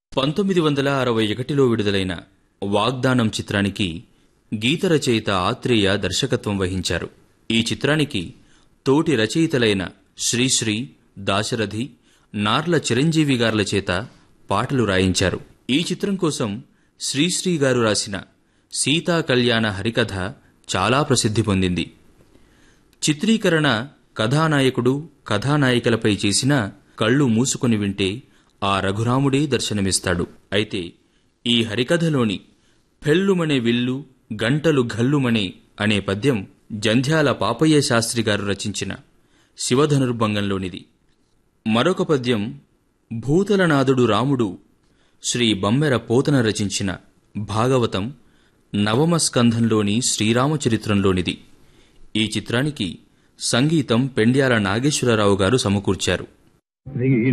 పంతొమ్మిది వందల అరవై ఒకటిలో విడుదలైన వాగ్దానం చిత్రానికి గీత రచయిత ఆత్రేయ దర్శకత్వం వహించారు ఈ చిత్రానికి తోటి రచయితలైన శ్రీశ్రీ దాశరథి నార్ల చిరంజీవి గార్ల చేత పాటలు రాయించారు ఈ చిత్రం కోసం శ్రీశ్రీ గారు రాసిన సీతా కళ్యాణ హరికథ చాలా ప్రసిద్ధి పొందింది చిత్రీకరణ కథానాయకుడు కథానాయికలపై చేసిన కళ్ళు మూసుకొని వింటే ఆ రఘురాముడే దర్శనమిస్తాడు అయితే ఈ హరికథలోని ఫెల్లుమనే విల్లు గంటలు ఘల్లుమనే అనే పద్యం జంధ్యాల పాపయ్య శాస్త్రి గారు రచించిన శివధనుర్భంగంలోనిది మరొక పద్యం భూతలనాథుడు రాముడు శ్రీ బమ్మెర పోతన రచించిన భాగవతం నవమ స్కంధంలోని శ్రీరామచరిత్రంలోనిది ఈ చిత్రానికి సంగీతం పెండ్యాల నాగేశ్వరరావు గారు సమకూర్చారు